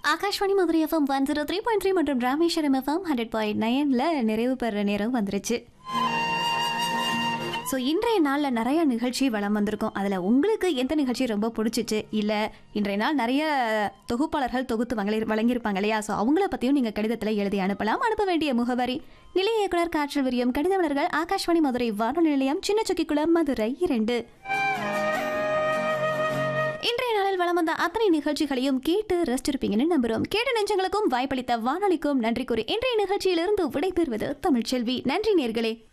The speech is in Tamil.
Akashvani Madurai FM one zero three point three மற்றும் ராமேஸ்வரம் எஃப்எம் ஹண்ட்ரட் பாயிண்ட் நைனில் நிறைவு பெற நேரம் வந்துருச்சு ஸோ இன்றைய நாளில் நிறைய நிகழ்ச்சி வளம் வந்திருக்கும் அதில் உங்களுக்கு எந்த நிகழ்ச்சி ரொம்ப பிடிச்சிச்சு இல்லை இன்றைய நாள் நிறைய தொகுப்பாளர்கள் தொகுத்து வழங்கி வழங்கியிருப்பாங்க இல்லையா ஸோ அவங்கள பற்றியும் நீங்கள் கடிதத்தில் எழுதி அனுப்பலாம் அனுப்ப வேண்டிய முகவரி நிலைய இயக்குனர் காற்றல் விரியம் கடிதவளர்கள் ஆகாஷ்வாணி மதுரை வானொலி நிலையம் சின்ன சொக்கிக்குளம் மதுரை இரண்டு இன்றைய நாளில் வளம் வந்த அத்தனை நிகழ்ச்சிகளையும் கேட்டு ரசிச்சிருப்பீங்கன்னு நம்புறோம் கேட்ட நெஞ்சங்களுக்கும் வாய்ப்பளித்த வானொலிக்கும் நன்றி கூறி இன்றைய நிகழ்ச்சியிலிருந்து விடைபெறுவது தமிழ்ச்செல்வி நன்றி நேர்களே